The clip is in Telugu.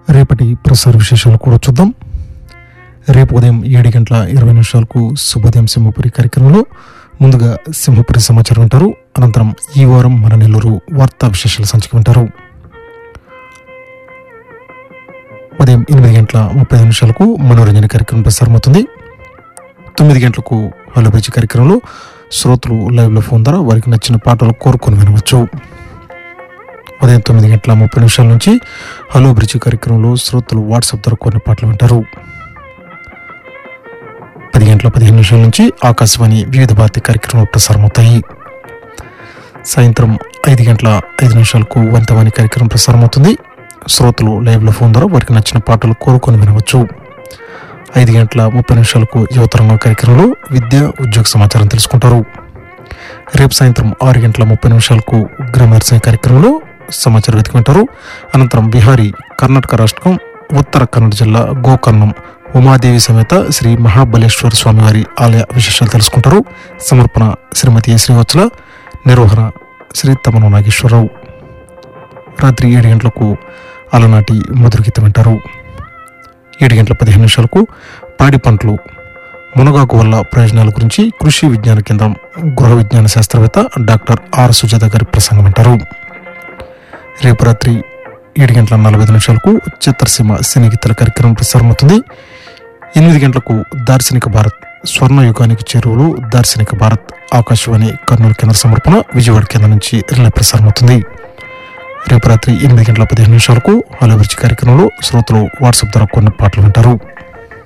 రేపటి ప్రసార విశేషాలు కూడా చూద్దాం రేపు ఉదయం ఏడు గంటల ఇరవై నిమిషాలకు శుభోదయం సింహపురి కార్యక్రమంలో ముందుగా సింహపురి సమాచారం వింటారు అనంతరం ఈ వారం మన నెల్లూరు వార్తా విశేషాల సంచిక వింటారు ఉదయం ఎనిమిది గంటల ముప్పై ఐదు నిమిషాలకు మనోరంజన కార్యక్రమం ప్రసారమవుతుంది తొమ్మిది గంటలకు హలో బ్రిడ్జ్ కార్యక్రమంలో శ్రోతలు లైవ్లో ఫోన్ ద్వారా వారికి నచ్చిన పాటలు కోరుకొని వినవచ్చు ఉదయం తొమ్మిది గంటల ముప్పై నిమిషాల నుంచి హలో బ్రిడ్జ్ కార్యక్రమంలో శ్రోతలు వాట్సాప్ ద్వారా కొన్ని పాటలు వింటారు పది గంటల పదిహేను నిమిషాల నుంచి ఆకాశవాణి వివిధ భారతి కార్యక్రమాలు ప్రసారమవుతాయి సాయంత్రం ఐదు గంటల ఐదు నిమిషాలకు వంతవాణి కార్యక్రమం ప్రసారమవుతుంది శ్రోతలు లైవ్లో ఫోన్ ద్వారా వారికి నచ్చిన పాటలు కోరుకొని వినవచ్చు ఐదు గంటల ముప్పై నిమిషాలకు యువతరంగం కార్యక్రమంలో విద్య ఉద్యోగ సమాచారం తెలుసుకుంటారు రేపు సాయంత్రం ఆరు గంటల ముప్పై నిమిషాలకు గ్రామర్సన కార్యక్రమంలో సమాచారం వెతుకుంటారు అనంతరం బిహారీ కర్ణాటక రాష్ట్రం ఉత్తర కన్నడ జిల్లా గోకర్ణం ఉమాదేవి సమేత శ్రీ మహాబలేశ్వర స్వామివారి ఆలయ విశేషాలు తెలుసుకుంటారు సమర్పణ శ్రీమతి శ్రీవత్సల నిర్వహణ శ్రీ తమను నాగేశ్వరరావు రాత్రి ఏడు గంటలకు అలనాటి మధుర గీతం వింటారు ఏడు గంటల పదిహేను నిమిషాలకు పాడి పంటలు మునగాకు వల్ల ప్రయోజనాల గురించి కృషి విజ్ఞాన కేంద్రం గృహ విజ్ఞాన శాస్త్రవేత్త డాక్టర్ ఆర్ సుజాత గారి ప్రసంగం వింటారు రేపు రాత్రి ఏడు గంటల నలభై ఐదు నిమిషాలకు చిత్రసీమ సినీ గీతల కార్యక్రమం ప్రసారమవుతుంది ఎనిమిది గంటలకు దార్శనిక భారత్ స్వర్ణ యుగానికి చేరువలు దార్శనిక భారత్ ఆకాశవాణి కర్నూలు కేంద్ర సమర్పణ విజయవాడ కేంద్రం నుంచి రిలే ప్రసారమవుతుంది రేపు రాత్రి ఎనిమిది గంటల పదిహేను నిమిషాలకు హలో బ్రిడ్జ్ కార్యక్రమంలో శ్రోతలు వాట్సాప్ ద్వారా కొన్ని పాటలు వింటారు